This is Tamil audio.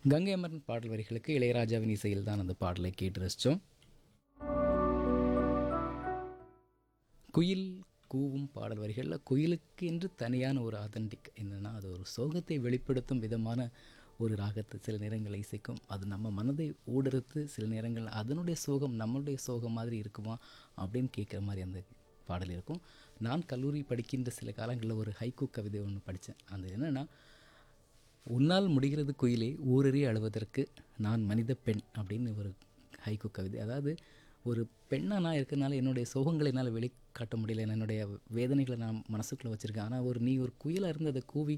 கங்கை அமரன் பாடல் வரிகளுக்கு இளையராஜாவின் இசையில் தான் அந்த பாடலை கேட்டு ரசித்தோம் குயில் கூவும் பாடல் வரிகளில் குயிலுக்கு என்று தனியான ஒரு ஆத்தன்டிக் என்னென்னா அது ஒரு சோகத்தை வெளிப்படுத்தும் விதமான ஒரு ராகத்தை சில நேரங்கள் இசைக்கும் அது நம்ம மனதை ஊடுருத்து சில நேரங்கள் அதனுடைய சோகம் நம்மளுடைய சோகம் மாதிரி இருக்குமா அப்படின்னு கேட்குற மாதிரி அந்த பாடல் இருக்கும் நான் கல்லூரி படிக்கின்ற சில காலங்களில் ஒரு ஹைக்கூ கவிதை ஒன்று படித்தேன் அது என்னென்னா உன்னால் முடிகிறது குயிலே ஊரறி அழுவதற்கு நான் மனித பெண் அப்படின்னு ஒரு ஹைக்கூ கவிதை அதாவது ஒரு பெண்ணாக நான் இருக்கிறனால என்னுடைய சோகங்களை என்னால் வெளிக்காட்ட முடியல என்னுடைய வேதனைகளை நான் மனசுக்குள்ளே வச்சுருக்கேன் ஆனால் ஒரு நீ ஒரு குயிலாக இருந்து அதை கூவி